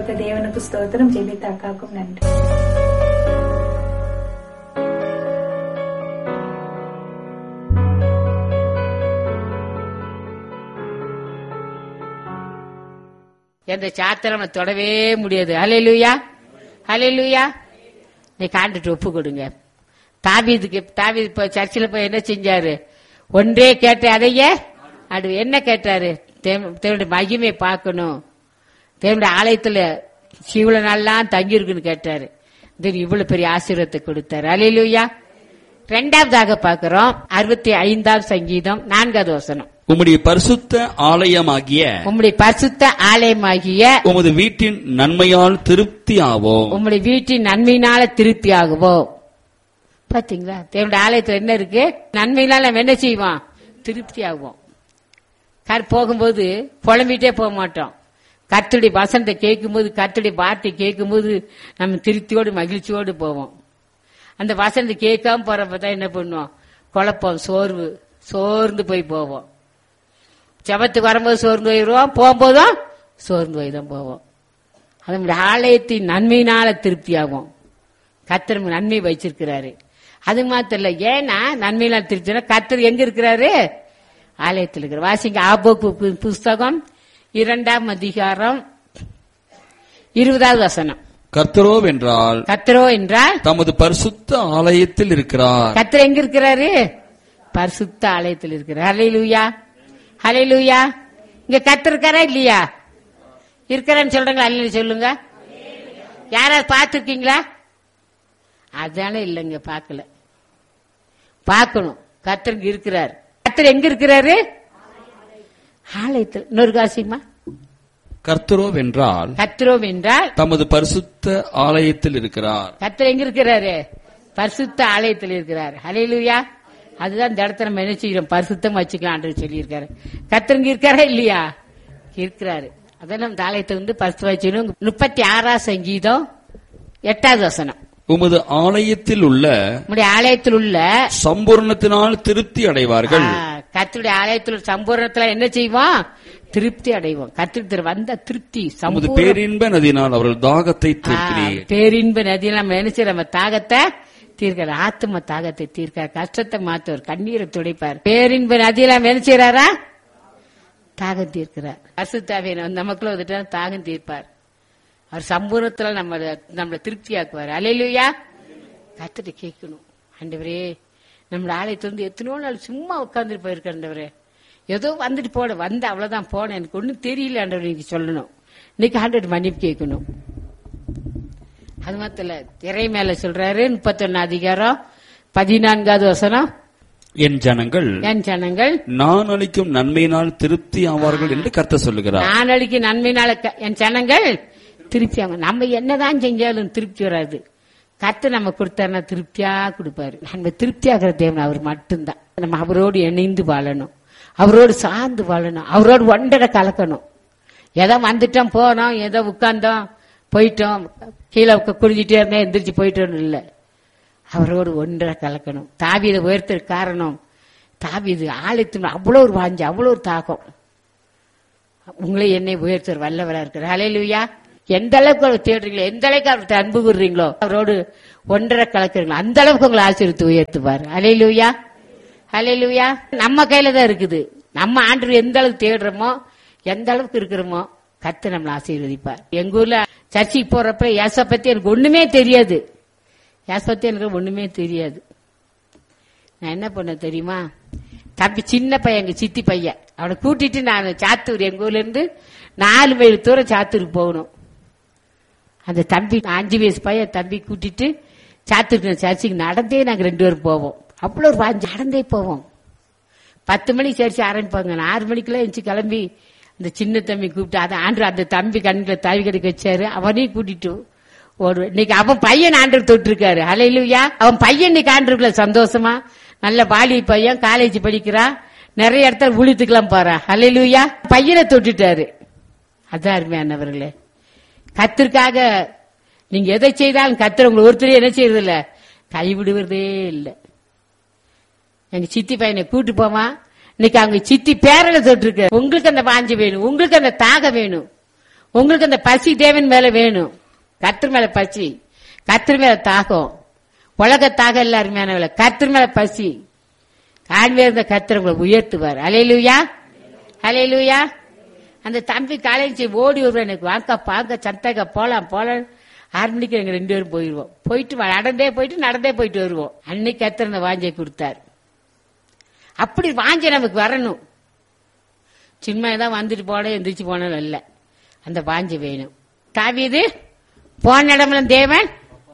கொடுத்த தேவனுக்கு ஸ்தோத்திரம் ஜெபித்த அக்காவுக்கும் நன்றி எந்த சாத்திரம் நம்ம தொடவே முடியாது ஹalleluya ஹalleluya நீ காண்டுட்டு ஒப்பு கொடுங்க தாவீதுக்கு தாவீது இப்ப சர்ச்சில் போய் என்ன செஞ்சாரு ஒன்றே கேட்ட அதையே அது என்ன கேட்டாரு தேவ- தேவனுடைய மகிமை பார்க்கணும் தேவனுடைய ஆலயத்துல சிவல நாள்லாம் தங்கி இருக்குன்னு கேட்டாரு இது இவ்வளவு பெரிய ஆசீர்வாதத்தை கொடுத்தாரு அலையிலுயா ரெண்டாவதாக பார்க்கிறோம் அறுபத்தி ஐந்தாவது சங்கீதம் நான்காவது வசனம் உம்முடைய பரிசுத்த ஆலயமாகிய உம்முடைய பரிசுத்த ஆலயமாகிய உமது வீட்டின் நன்மையால் திருப்தி ஆவோம் உம்முடைய வீட்டின் நன்மையினால திருப்தி ஆகுவோம் பாத்தீங்களா தேவனுடைய ஆலயத்துல என்ன இருக்கு நன்மையினால நம்ம என்ன செய்வோம் திருப்தி ஆகுவோம் கார் போகும்போது புலம்பிட்டே போக மாட்டோம் கர்த்தருடைய வசனத்தை கேட்கும்போது கர்த்தருடைய வார்த்தை கேட்கும்போது நம்ம திருப்தியோடு மகிழ்ச்சியோடு போவோம் அந்த வசனத்தை கேட்காம போறப்ப தான் என்ன பண்ணுவோம் குழப்பம் சோர்வு சோர்ந்து போய் போவோம் ஜபத்துக்கு வரும்போது சோர்ந்து போயிடுவோம் போகும்போதும் சோர்ந்து போய் தான் போவோம் அது நம்முடைய ஆலயத்தின் நன்மையினால திருப்தியாகும் கத்தர் நன்மை வச்சிருக்கிறாரு அது மாத்திரம் இல்ல ஏன்னா நன்மையினால திருப்தி கத்தர் எங்க இருக்கிறாரு ஆலயத்தில் இருக்கிற வாசிங்க ஆபோக்கு பு- புஸ்தகம் இரண்டாம் அதிகாரம் இருபதாவது வசனம் கர்த்தரோவென்றால் கத்தரோ என்றால் தமது பரிசுத்த ஆலயத்தில் இருக்கிறார் கத்தர் எங்க இருக்கிறாரு பரிசுத்த ஆலயத்தில் இருக்கிறார் ஹலே லூயா ஹலே லூயா இங்க கத்தர் இருக்காரா இல்லையா இருக்கிறேன்னு சொல்றீங்களா அல்ல சொல்லுங்க யாராவது பார்த்துருக்கீங்களா அதனால இல்லைங்க பார்க்கல பார்க்கணும் கத்தர் இங்க இருக்கிறார் கத்தர் எங்க இருக்கிறாரு ஆலயத்தில் இன்னொரு காசியமா கர்த்தரோவென்றால் கத்திரோம் என்றால் தமது பரிசுத்த ஆலயத்தில் இருக்கிறார் கத்தர் எங்க இருக்கிறாரு பரிசுத்த ஆலயத்தில் இருக்கிறார் ஹalleluya அதுதான் இந்த இடத்துல நம்ம என்ன செய்யறோம் பரிசுத்தம் வச்சுக்கலாம் ஆண்டு சொல்லியிருக்காரு கத்தர் இங்க இருக்காரா இல்லையா இருக்கிறாரு அதான் நம்ம இந்த ஆலயத்தை வந்து பரிசு வச்சுக்கணும் முப்பத்தி ஆறாம் சங்கீதம் எட்டாவது வசனம் உமது ஆலயத்தில் உள்ள நம்முடைய ஆலயத்தில் உள்ள சம்பூர்ணத்தினால் திருப்தி அடைவார்கள் ஆ, கர்த்தருடைய ஆலயத்தில் சம்பூர்ணத்துல என்ன செய்வோம் திருப்தி அடைவோம் கத்திர வந்த திருப்தி உமது சம்பூர்ண பேரின்ப நதியினால் அவர்கள் தாகத்தை தீர்க்கிறீர் ஆ, பேரின்ப நதியில் நம்ம என்ன செய்யறோம்? நம்ம தாகத்தை தீர்க்கிற ஆத்ம தாகத்தை தீர்க்க கஷ்டத்தை மாத்துவார் கண்ணீரை துடைப்பார் பேரின்ப நதியில நம்ம என்ன செய்யறாரா தாகம் தீர்க்கிறார் அசுத்தாவே நமக்குள்ள வந்துட்டா தாகம் தீர்ப்பார் அவர் சம்பூர்ணத்துல நம்ம நம்மளை திருப்தியாக்குவார் அலையிலுயா கத்துட்டு கேட்கணும் ஆண்டவரே நம்மள ஆலயத்துல வந்து எத்தனையோ நாள் சும்மா உட்கார்ந்துட்டு போயிருக்க ஆண்டவரே ஏதோ வந்துட்டு போட வந்த அவ்வளவுதான் போனேன் எனக்கு ஒண்ணும் தெரியல ஆண்டவர் நீங்க சொல்லணும் இன்னைக்கு ஆண்டவர் மன்னிப்பு கேட்கணும் அது மாத்திரம் இல்ல, திரை மேல சொல்றாரு முப்பத்தொன்னு அதிகாரம் பதினான்காவது வசனம் என் ஜனங்கள் என் ஜனங்கள் நான் அளிக்கும் நன்மையினால் திருப்தி ஆவார்கள் என்று கர்த்தர் சொல்லுகிறார் நான் அளிக்க நன்மையினால க- என் ஜனங்கள் திருப்தி ஆகும் நம்ம என்னதான் செஞ்சாலும் திருப்தி வராது கத்து நம்ம கொடுத்தாருன்னா திருப்தியா கொடுப்பாரு நம்ம திருப்தியாகிற தேவன் அவர் மட்டும்தான் நம்ம அவரோடு இணைந்து வாழணும் அவரோடு சார்ந்து வாழணும் அவரோடு ஒன்றரை கலக்கணும் ஏதோ வந்துட்டோம் போனோம் ஏதோ உட்கார்ந்தோம் போயிட்டோம் கீழே உக்க- குனிஞ்சிட்டே இருந்தேன் எந்திரிச்சு போயிட்டோம் இல்லை அவரோடு ஒன்றரை கலக்கணும் தாவீதை உயர்த்த காரணம் தாவீது ஆலயத்தின் அவ்வளோ ஒரு வாஞ்சி அவ்வளோ ஒரு தாகம் உங்களை என்னை உயர்த்தர் வல்லவரா இருக்கிறார் ஹalleluya எந்த அளவுக்கு அவர் தேடுறீங்களோ எந்த அளவுக்கு அவர்கிட்ட அன்பு கூறுறீங்களோ அவரோடு ஒன்றரை கலக்குறீங்களோ அந்த அளவுக்கு உங்களை ஆசீர்வித்து உயர்த்துவார் ஹalleluya ஹalleluya நம்ம கையில தான் இருக்குது நம்ம ஆண்டு எந்த அளவுக்கு தேடுறோமோ எந்த அளவுக்கு இருக்கிறோமோ கத்து நம்மளை ஆசீர்வதிப்பார் எங்க ஊர்ல சர்ச்சைக்கு போறப்ப ஏச பத்தி எனக்கு ஒண்ணுமே தெரியாது ஏச பத்தி எனக்கு ஒண்ணுமே தெரியாது நான் என்ன பண்ண தெரியுமா தம்பி சின்ன பையன் எங்க சித்தி பையன் அவனை கூட்டிட்டு நான் சாத்தூர் எங்க ஊர்ல இருந்து நாலு மைல் தூரம் சாத்தூருக்கு போகணும் அந்த தம்பி அஞ்சு வயசு பையன் தம்பி கூட்டிட்டு சாத்தூருக்கு சர்ச்சுக்கு நடந்தே நாங்க ரெண்டு பேரும் போவோம் அவ்வளோ ஒரு வாஞ்சி நடந்தே போவோம் பத்து மணிக்கு சர்ச்சு ஆரம்பிப்பாங்க நான் ஆறு மணிக்கெல்லாம் எழுந்துச்சு கிளம்பி அந்த சின்ன தம்பி கூப்பிட்டு அதை ஆண்டு அந்த தம்பி கண்ணில் தாவி கடைக்கு வச்சாரு அவனையும் கூட்டிட்டு ஒரு இன்னைக்கு அவன் பையன் ஆண்டு தொட்டிருக்காரு அலையிலுயா அவன் பையன் இன்னைக்கு ஆண்டுக்குள்ள சந்தோஷமா நல்ல வாலி பையன் காலேஜ் படிக்கிறான் நிறைய இடத்துல ஊழியத்துக்கெல்லாம் போறான் அலையிலுயா பையனை தொட்டுட்டாரு அதான் அருமையானவர்களே கத்திற்காக நீங்க எதை செய்தாலும் கத்திர உங்களை ஒருத்தரையும் என்ன செய்யறது இல்ல கைவிடுவதே இல்லை எங்க சித்தி பையனை கூட்டு போவான் இன்னைக்கு அவங்க சித்தி பேரல தொட்டிருக்க உங்களுக்கு அந்த வாஞ்சி வேணும் உங்களுக்கு அந்த தாக வேணும் உங்களுக்கு அந்த பசி தேவன் மேல வேணும் கர்த்தர் மேல பசி கர்த்தர் மேல தாகம் உலக தாகம் எல்லாருமே கர்த்தர் மேல பசி ஆண்மையா இருந்த கர்த்தர் உங்களை உயர்த்துவார் அலையிலுயா அலையிலுயா அந்த தம்பி காலேஜ் ஓடி வருவார் எனக்கு வாங்க பாங்க சந்தைக்கா போலாம் போலாம் ஆறு மணிக்கு எங்க ரெண்டு பேரும் போயிடுவோம் போயிட்டு வ- நடந்தே போயிட்டு நடந்தே போயிட்டு வருவோம் அன்னைக்கு கர்த்தர் அந்த வாஞ்சை கொடுத்தார் அப்படி வாஞ்சை நமக்கு வரணும் சின்மையதான் வந்துட்டு போன எந்திரிச்சு போனாலும் இல்ல அந்த வாஞ்சை வேணும் தாவீது போன இடம்ல தேவன்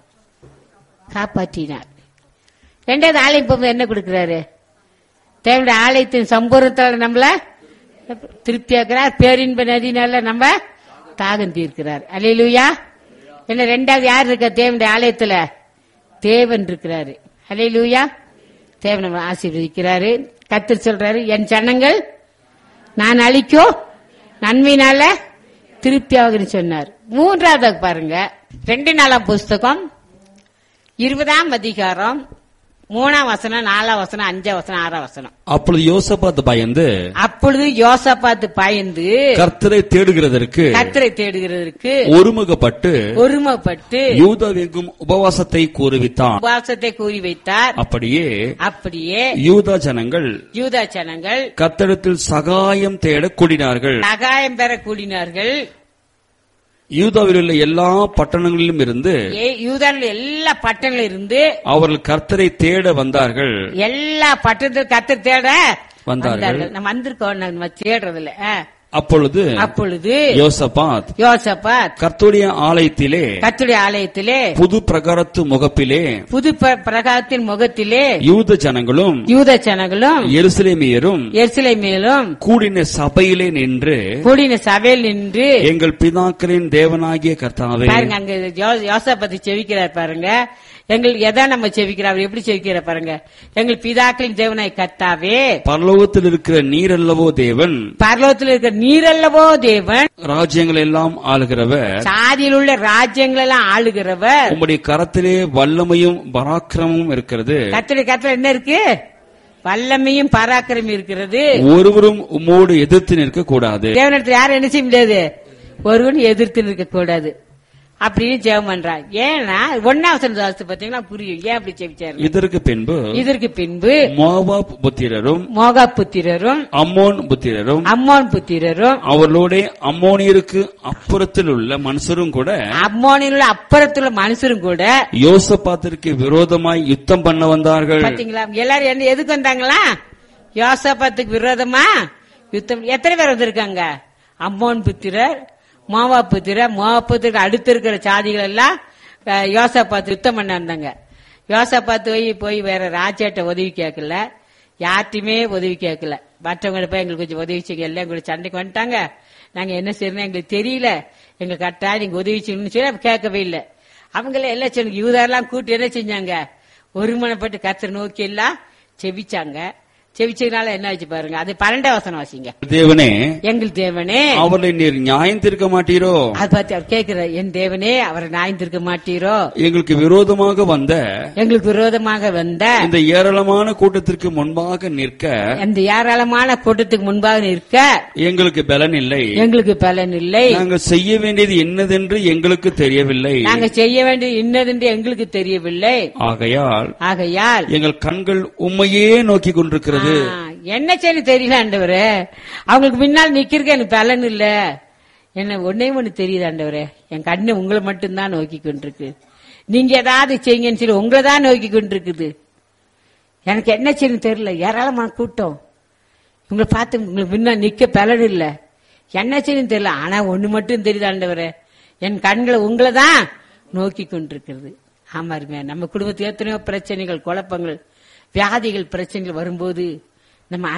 காப்பாற்றினார் ரெண்டாவது ஆலயம் போகும்போது என்ன கொடுக்கிறாரு தேவனுடைய ஆலயத்தின் சம்பூர்ணத்தால நம்மள திருப்தியாக்குறார் பேரின்ப நதினால நம்ம தாகம் தீர்க்கிறார் அலையிலுயா என்ன ரெண்டாவது யார் இருக்கா தேவனுடைய ஆலயத்துல தேவன் இருக்கிறாரு அலையிலுயா தேவன் நம்ம ஆசீர்வதிக்கிறாரு கத்தர் சொல்றாரு என் சன்னங்கள் நான் அழிக்கோ நன்மையினால திருப்தியாகுன்னு சொன்னார் மூன்றாவது பாருங்க ரெண்டு நாளாம் புஸ்தகம் இருபதாம் அதிகாரம் மூணாம் வசனம் நாலாம் வசனம் அஞ்சாம் வசனம் ஆறாம் வசனம் அப்பொழுது யோசபாத் பயந்து அப்பொழுது யோசபாத்து பயந்து கர்த்தரை தேடுகிறதற்கு கத்தரை தேடுகிறதற்கு ஒருமுகப்பட்டு ஒருமைப்பட்டு யூதாவெங்கும் உபவாசத்தை கூறுவித்தான் உபவாசத்தை கூறி வைத்தார் அப்படியே அப்படியே யூதா ஜனங்கள் யூதா ஜனங்கள் கர்த்தரிடத்தில் சகாயம் தேட கூடினார்கள் சகாயம் பெற கூடினார்கள் யூதாவில் உள்ள எல்லா பட்டணங்களிலும் இருந்து ஏ- யூதாவில் எல்லா பட்டணங்களும் இருந்து அவர்கள் கர்த்தரை தேட வந்தார்கள் எல்லா பட்டணத்தில் கத்தர் தேட வந்தார்கள். நம்ம வந்திருக்கோம் நம்ம தேடுறதுல ஆ. அப்பொழுது அப்பொழுது யோசபாத் யோசபாத் கர்த்தருடைய ஆலயத்திலே கத்துடைய ஆலயத்திலே புது பிரகாரத்து முகப்பிலே புது ப- பிரகாரத்தின் முகத்திலே யூத ஜனங்களும் யூத ஜனங்களும் எருசலேமியரும் எரிசிலை மேலும் கூடின சபையிலே நின்று கூடின சபையில் நின்று எங்கள் பிதாக்களின் தேவனாகிய கர்த்தாவே பாருங்க அங்க யோ- யோசபாத்து செவிக்கிறார் பாருங்க எங்கள் எதை நம்ம செவிக்கிறார் அவர் எப்படி செவிக்கிறார் பாருங்க எங்கள் பிதாக்களின் தேவனாய் கர்த்தாவே பரலோகத்தில் இருக்கிற நீரல்லவோ தேவன் பரலோகத்தில் இருக்கிற நீரல்லவோ தேவன் ராஜ்யங்கள் எல்லாம் ஆளுகிறவர் சாதியில் உள்ள ராஜ்யங்கள் எல்லாம் ஆளுகிறவர் உம்முடைய கரத்திலே வல்லமையும் பராக்கிரமும் இருக்கிறது கத்திரி கத்திர என்ன இருக்கு வல்லமையும் பராக்கிரமும் இருக்கிறது ஒருவரும் உம்மோடு எதிர்த்து நிற்க கூடாது தேவனிடத்தில் யாரும் என்ன செய்ய முடியாது ஒருவன் எதிர்த்து நிற்க கூடாது அப்படின்னு ஜெபம் பண்றான் ஏன்னா ஒன்னாவசரம் தாசத்து பாத்தீங்கன்னா புரியும் ஏன் அப்படி செவிச்சாரு இதற்கு பின்பு இதற்கு பின்பு மோவாப் புத்திரரும் மோகா புத்திரரும் அம்மோன் புத்திரரும் அம்மோன் புத்திரரும் அவர்களோட அம்மோனியருக்கு அப்புறத்தில் உள்ள மனுஷரும் கூட அம்மோனில் உள்ள அப்புறத்துல மனுஷரும் கூட யோசபாத்திற்கு விரோதமாய் யுத்தம் பண்ண வந்தார்கள் பாத்தீங்களா எல்லாரும் என்ன எதுக்கு வந்தாங்களா யோசபாத்துக்கு விரோதமா யுத்தம் எத்தனை பேர் வந்திருக்காங்க அம்மோன் புத்திரர் மோவா புத்திரர் மோவா புத்திரருக்கு அடுத்து இருக்கிற சாதிகள் எல்லாம் அஹ், யோசபாத்து யுத்தம் பண்ண வந்தாங்க யோசபாத்து போய் போய் வேற ராஜாட்ட உதவி கேட்கல யார்ட்டையுமே உதவி கேட்கல மற்றவங்க போய் எங்களுக்கு கொஞ்சம் உதவி செய்யுங்க எல்லாம் எங்களுக்கு சண்டைக்கு வந்துட்டாங்க நாங்க என்ன செய்யணும் எங்களுக்கு தெரியல எங்களுக்கு கரெக்டா நீங்க உதவி செய்யணும்னு சொல்லி அப்ப கேட்கவே இல்லை அவங்கள எல்லாம் சொன்னாங்க யூதரெல்லாம் கூட்டி என்ன செஞ்சாங்க ஒருமனப்பட்டு கத்தர் நோக்கி எல்லாம் செவிச்சாங்க செவிச்சதுனால என்ன ஆச்சு பாருங்க அது பன்னெண்டாம் வசனம் வாசிங்க தேவனே எங்கள் தேவனே அவர்களை நீர் நியாயம் தீர்க்க மாட்டீரோ அது பார்த்து அவர் கேட்கிறார் என் தேவனே அவரை நாய்ந்திருக்க மாட்டீரோ எங்களுக்கு விரோதமாக வந்த எங்களுக்கு விரோதமாக வந்த இந்த ஏராளமான கூட்டத்திற்கு முன்பாக நிற்க அந்த ஏராளமான கூட்டத்துக்கு முன்பாக நிற்க எங்களுக்கு பலன் இல்லை எங்களுக்கு பலன் இல்லை நாங்கள் செய்ய வேண்டியது என்னதென்று எங்களுக்கு தெரியவில்லை நாங்க செய்ய வேண்டியது இன்னதென்று எங்களுக்கு தெரியவில்லை ஆகையால் ஆகையால் எங்கள் கண்கள் உம்மையே நோக்கி கொண்டிருக்கிறது ஆ, என்ன செய்ய தெரியல ஆண்டவரே அவங்களுக்கு முன்னால் நிக்கிறதுக்கு எனக்கு பலன் இல்ல என்ன ஒன்னே ஒண்ணு தெரியுது ஆண்டவரே என் கண்ணு உங்களை மட்டும்தான் நோக்கி கொண்டிருக்கு நீங்க ஏதாவது செய்யுங்கன்னு சொல்லி உங்களை தான் நோக்கி கொண்டிருக்குது எனக்கு என்ன செய்யணும் தெரியல ஏராளமான கூட்டம் உங்களை பார்த்து உங்களுக்கு முன்ன நிக்க பலன் இல்ல என்ன செய்யணும் தெரியல ஆனா ஒண்ணு மட்டும் தெரியுது ஆண்டவரே என் கண்களை உங்களை தான் நோக்கி கொண்டிருக்கிறது ஆமா அருமையா நம்ம குடும்பத்துக்கு எத்தனையோ பிரச்சனைகள் குழப்பங்கள் வியாதிகள் பிரச்சனைகள் வரும்போது நம்ம